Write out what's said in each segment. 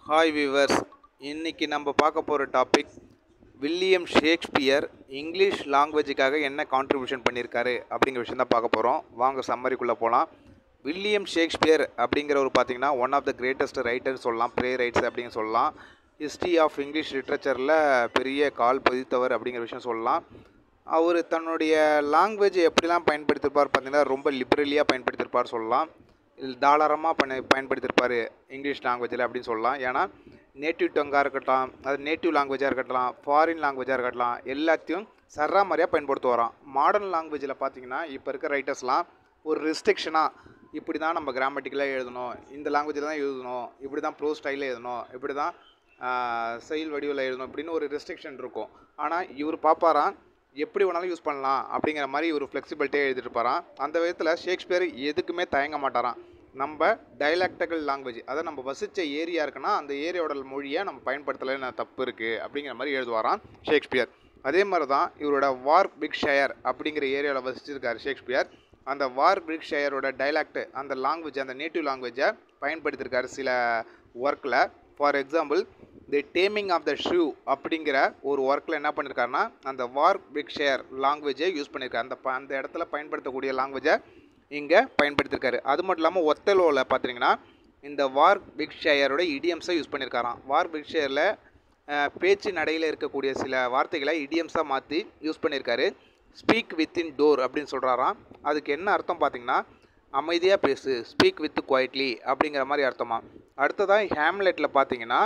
hi viewers இன்னைக்கு நம்ம பார்க்க போகிற டாபிக் வில்லியம் ஷேக்ஸ்பியர் இங்கிலீஷ் லாங்குவேஜுக்காக என்ன கான்ட்ரிபியூஷன் பண்ணியிருக்காரு அப்படிங்கிற விஷயம் தான் பார்க்க போகிறோம் வாங்க சம்மரிக்குள்ளே போகலாம் வில்லியம் ஷேக்ஸ்பியர் அப்படிங்கிறவர் பார்த்தீங்கன்னா ஒன் ஆஃப் த கிரேட்டஸ்ட் ரைட்டர்னு சொல்லலாம் ப்ரே ரைட்ஸ் அப்படின்னு சொல்லலாம் ஹிஸ்ட்ரி ஆஃப் இங்கிலீஷ் லிட்ரேச்சரில் பெரிய கால் பதித்தவர் அப்படிங்கிற விஷயம் சொல்லலாம் அவர் தன்னுடைய லாங்குவேஜை எப்படிலாம் பயன்படுத்தியிருப்பார் பார்த்தீங்கன்னா ரொம்ப லிபரலியாக பயன்படுத்தியிருப்பார் சொல்லலாம் இது தாராளமாக பண்ண பயன்படுத்தியிருப்பார் இங்கிலீஷ் லாங்குவேஜில் அப்படின்னு சொல்லலாம் ஏன்னா நேட்டிவ் டங்காக இருக்கட்டும் அது நேட்டிவ் லாங்குவேஜாக இருக்கட்டும் ஃபாரின் லாங்குவேஜாக இருக்கட்டும் எல்லாத்தையும் சரா மாதிரியாக பயன்படுத்து வரோம் மாடர்ன் லாங்குவேஜில் பார்த்தீங்கன்னா இப்போ இருக்க ரைட்டர்ஸ்லாம் ஒரு ரெஸ்ட்ரிக்ஷனாக இப்படி தான் நம்ம கிராமட்டிக்கலாக எழுதணும் இந்த லாங்குவேஜில் தான் எழுதணும் இப்படி தான் ப்ரோ ஸ்டைலில் எழுதணும் இப்படி தான் செயல் வடிவில் எழுதணும் அப்படின்னு ஒரு ரெஸ்ட்ரிக்ஷன் இருக்கும் ஆனால் இவர் பார்ப்பாராம் எப்படி வேணாலும் யூஸ் பண்ணலாம் அப்படிங்கிற மாதிரி ஒரு ஃப்ளெக்சிபிலிட்டியாக எழுதிட்டு இருப்பாராம் அந்த விதத்தில் ஷேக்ஸ்பியர் எதுக்குமே தயங்க மாட்டாராம் நம்ம டைலாக்டகல் லாங்குவேஜ் அதாவது நம்ம வசித்த ஏரியா இருக்குன்னா அந்த ஏரியாவோட மொழியை நம்ம பயன்படுத்தலைன்னு தப்பு இருக்குது அப்படிங்கிற மாதிரி எழுதுவாராம் ஷேக்ஸ்பியர் அதே மாதிரி தான் இவரோட வார் பிக் ஷயர் அப்படிங்கிற ஏரியாவில் வசிச்சிருக்காரு ஷேக்ஸ்பியர் அந்த வார் பிக் ஷயரோட டைலாக்ட் அந்த லாங்குவேஜ் அந்த நேட்டிவ் லாங்குவேஜை பயன்படுத்தியிருக்காரு சில ஒர்க்கில் for example the taming of the shrew அப்படிங்கிற ஒரு ஒர்க்கில் என்ன பண்ணியிருக்காருன்னா அந்த வார் பிக் ஷேர் லாங்குவேஜை யூஸ் பண்ணியிருக்காரு அந்த ப அந்த இடத்துல பயன்படுத்தக்கூடிய லாங்குவேஜை இங்கே பயன்படுத்தியிருக்காரு அது மட்டும் இல்லாமல் ஒத்தலோவில் பார்த்தீங்கன்னா இந்த வார் பிக் ஷேயரோட இடியம்ஸை யூஸ் பண்ணியிருக்காராம் வார் பிக் ஷேரில் பேச்சு நடையில் இருக்கக்கூடிய சில வார்த்தைகளை இடியம்ஸாக மாற்றி யூஸ் பண்ணியிருக்காரு ஸ்பீக் வித்தின் டோர் அப்படின்னு சொல்கிறாராம் அதுக்கு என்ன அர்த்தம் பார்த்தீங்கன்னா அமைதியாக பேசு ஸ்பீக் வித் குவைட்லி அப்படிங்கிற மாதிரி அர்த்தமா அடுத்ததாக ஹேம்லெட்டில் பார்த்தீங்கன்னா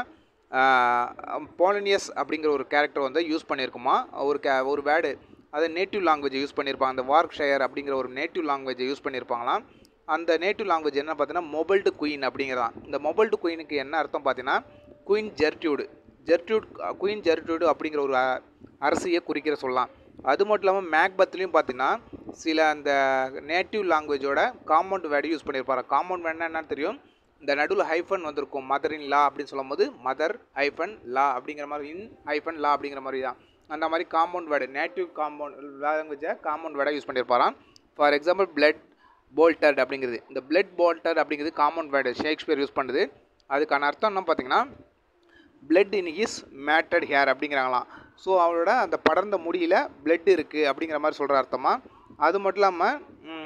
போலனியஸ் அப்படிங்கிற ஒரு கேரக்டர் வந்து யூஸ் பண்ணியிருக்குமா ஒரு கே ஒரு வேர்டு அதை நேட்டிவ் லாங்குவேஜை யூஸ் பண்ணியிருப்பாங்க அந்த வார்க் ஷயர் அப்படிங்கிற ஒரு நேட்டிவ் லாங்குவேஜை யூஸ் பண்ணியிருப்பாங்களாம் அந்த நேட்டிவ் லாங்குவேஜ் என்ன பார்த்தீங்கன்னா மொபைல்டு குயின் அப்படிங்கிறதான் இந்த மொபைல்டு குயினுக்கு என்ன அர்த்தம் பார்த்தீங்கன்னா குயின் ஜெர்டியூடு ஜெர்டியூட் குயின் ஜெர்டியூடு அப்படிங்கிற ஒரு அரசியை குறிக்கிற சொல்லலாம் அது மட்டும் இல்லாமல் மேக்பத்லேயும் பார்த்தீங்கன்னா சில அந்த நேட்டிவ் லாங்குவேஜோட காம்பவுண்ட் வேர்டு யூஸ் பண்ணியிருப்பாரு காம்பவுண்ட் வேர்டுனா என்னன்னு தெரியும் இந்த நடுவில் ஹைஃபன் வந்திருக்கும் மதர் இன் லா அப்படின்னு சொல்லும் போது மதர் ஹைஃபன் லா அப்படிங்கிற மாதிரி இன் ஹைஃபன் லா அப்படிங்கிற மாதிரி தான் அந்த மாதிரி காம்பவுண்ட் வேர்டு நேட்டிவ் காம்பவுண்ட் லாங்குவேஜை காம்பவுண்ட் வேர்டாக யூஸ் பண்ணியிருப்பாராம் ஃபார் எக்ஸாம்பிள் பிளட் போல்டர்ட் அப்படிங்கிறது இந்த பிளட் போல்டர் அப்படிங்கிறது காம்பவுண்ட் வேர்டு ஷேக்ஸ்பியர் யூஸ் பண்ணுது அதுக்கான அர்த்தம் என்ன பார்த்தீங்கன்னா blood in his matted hair அப்படிங்கிறாங்களாம் ஸோ அவரோட அந்த படர்ந்த முடியில் பிளட் இருக்குது அப்படிங்கிற மாதிரி சொல்கிற அர்த்தமாக அது மட்டும் இல்லாமல்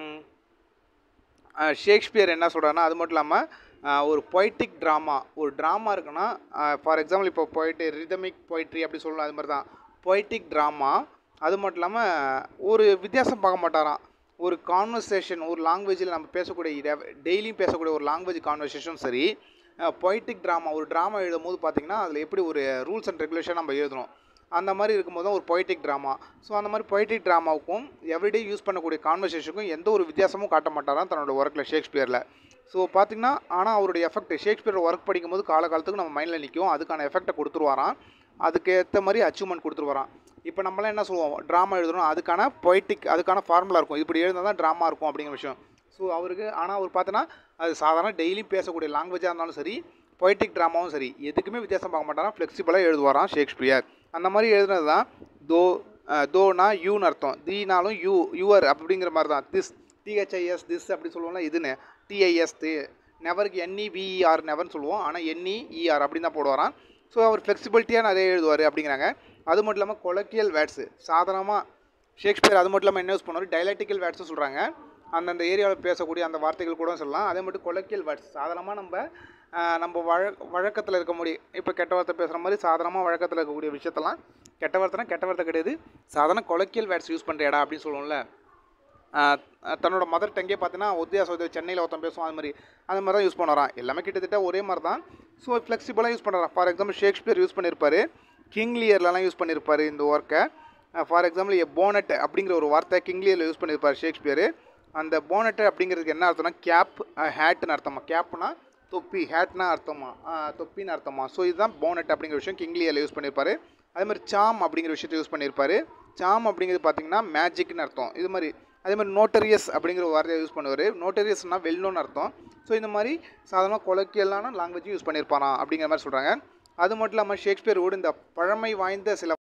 ஷேக்ஸ்பியர் என்ன சொல்கிறாருன்னா அது மட்டும் இல்லாமல் ஒரு பொய்டிக் ட்ராமா ஒரு ட்ராமா இருக்குன்னா ஃபார் எக்ஸாம்பிள் இப்போ போயிட்டு ரிதமிக் பொய்ட்ரி அப்படி சொல்லலாம் அது மாதிரி தான் பொய்டிக் ட்ராமா அது மட்டும் இல்லாமல் ஒரு வித்தியாசம் பார்க்க மாட்டாராம் ஒரு கான்வர்சேஷன் ஒரு லாங்குவேஜில் நம்ம பேசக்கூடிய டெய்லியும் பேசக்கூடிய ஒரு லாங்குவேஜ் கான்வர்சேஷனும் சரி பொய்டிக் ட்ராமா ஒரு ட்ராமா எழுதும் போது பார்த்திங்கன்னா அதில் எப்படி ஒரு ரூல்ஸ் அண்ட் ரெகுலேஷன் நம்ம எழுதணும் அந்த மாதிரி இருக்கும்போது தான் ஒரு பொய்டிக் ட்ராமா ஸோ அந்த மாதிரி பொய்டிக் ட்ராமாவுக்கும் எவ்ரிடே யூஸ் பண்ணக்கூடிய கான்வர்சேஷனுக்கும் எந்த ஒரு வித்தியாசமும் காட்ட மாட்டாராம் தன்னோட ஒர்க்கில் ஷேக்ஸ்பியரில் ஸோ பார்த்திங்கன்னா ஆனால் அவருடைய எஃபெக்ட் ஷேக்ஸ்பியர் ஒர்க் படிக்கும்போது காலகாலத்துக்கு நம்ம மைண்டில் நிற்கும் அதுக்கான எஃபெக்டை கொடுத்துருவாராம் அதுக்கு ஏற்ற மாதிரி அச்சீவ்மெண்ட் கொடுத்துருவாராம் இப்போ நம்மளாம் என்ன சொல்லுவோம் ட்ராமா எழுதுறோம் அதுக்கான பொய்டிக் அதுக்கான ஃபார்முலா இருக்கும் இப்படி எழுந்தால் தான் ட்ராமா இருக்கும் அப்படிங்கிற விஷயம் ஸோ அவருக்கு ஆனால் அவர் பார்த்தோன்னா அது சாதாரண டெய்லியும் பேசக்கூடிய லாங்குவேஜாக இருந்தாலும் சரி பொய்டிக் ட்ராமாவும் சரி எதுக்குமே வித்தியாசம் பார்க்க மாட்டாராம் ஃப்ளெக்சிபிளாக எழுதுவாராம் ஷேக்ஸ்பியர் அந்த மாதிரி எழுதுனது தான் தோ தோனா யூன்னு அர்த்தம் தீனாலும் யூ யுவர் அப்படிங்கிற மாதிரி தான் திஸ் டிஹெச்ஐஎஸ் திஸ் அப்படி சொல்லுவோம்ல இதுன்னு டிஐஎஸ் நெவருக்கு என்இவிஇஆர் நெவர்னு சொல்லுவோம் ஆனால் என்இஇஆர் அப்படின்னு தான் போடுவாராம் ஸோ அவர் ஃப்ளெக்சிபிலிட்டியாக நிறைய எழுதுவார் அப்படிங்கிறாங்க அது மட்டும் இல்லாமல் கொலக்கியல் வேர்ட்ஸு சாதாரணமாக ஷேக்ஸ்பியர் அது மட்டும் இல்லாமல் என்ன யூஸ் பண்ணுவார் டைலாக்டிக்கல் வேர்ட்ஸும் சொல்கிறாங்க அந்தந்த ஏரியாவில் பேசக்கூடிய அந்த வார்த்தைகள் கூட சொல்லலாம் அதே மட்டும் கொலக்கியல் வேர்ட்ஸ் சாதாரணமாக நம்ம நம்ம வழ வழக்கத்தில் இருக்க முடியும் இப்போ கெட்ட வார்த்தை பேசுகிற மாதிரி சாதாரணமாக வழக்கத்தில் இருக்கக்கூடிய விஷயத்தெல்லாம் கெட்ட வார்த்தைனா கெட்ட வார்த்தை கிடையாது சாதாரண கொலக்கியல் வேர்ட்ஸ் யூஸ் பண்ணுற இடம் அப்படின்னு சொல்லுவோம்ல தன்னோட மதர் டங்கே பார்த்தீங்கன்னா உத்தியாச உதவி சென்னையில் ஒருத்தன் பேசுவோம் அது மாதிரி அந்த மாதிரி தான் யூஸ் பண்ணுறான் எல்லாமே கிட்டத்தட்ட ஒரே மாதிரி தான் ஸோ ஃப்ளெக்சிபிளாக யூஸ் பண்ணுறான் ஃபார் எக்ஸாம்பிள் ஷேக்ஸ்பியர் யூஸ் பண்ணியிருப்பார் கிங்லியர்லலாம் யூஸ் பண்ணியிருப்பார் இந்த ஒர்க்கை ஃபார் எக்ஸாம்பிள் எ போனட் அப்படிங்கிற ஒரு வார்த்தை கிங்லியரில் யூஸ் பண்ணியிருப்பார் ஷேக்ஸ்பியர் அந்த போனட்டு அப்படிங்கிறதுக்கு என்ன அர்த்தம்னா கேப் ஹேட்டுன்னு அர்த்தமா கேப்னா தொப்பி ஹேட்னா அர்த்தமா தொப்பின்னு அர்த்தமா ஸோ இதுதான் போனட் அப்படிங்கிற விஷயம் கிங்லியரில் யூஸ் பண்ணியிருப்பார் அதே மாதிரி சாம் அப்படிங்கிற விஷயத்தை யூஸ் பண்ணியிருப்பார் சாம் அப்படிங்கிறது பார்த்தீங்கன்னா மேஜிக்னு அர்த்தம் இது மாதிரி அதே மாதிரி நோட்டரியஸ் அப்படிங்கிற ஒரு வார்த்தையை யூஸ் பண்ணுவார் நோட்டரியஸ்னால் வெல்னோன்னு அர்த்தம் ஸோ இந்த மாதிரி சாதாரணமாக கொலக்கியலான லாங்குவேஜும் யூஸ் பண்ணியிருப்பாராம் அப்படிங்கிற மாதிரி சொல்கிறாங்க அது மட்டும் இல்லாமல் ஷேக்ஸ்பியர் கூட இந்த பழமை வாய்ந்த சில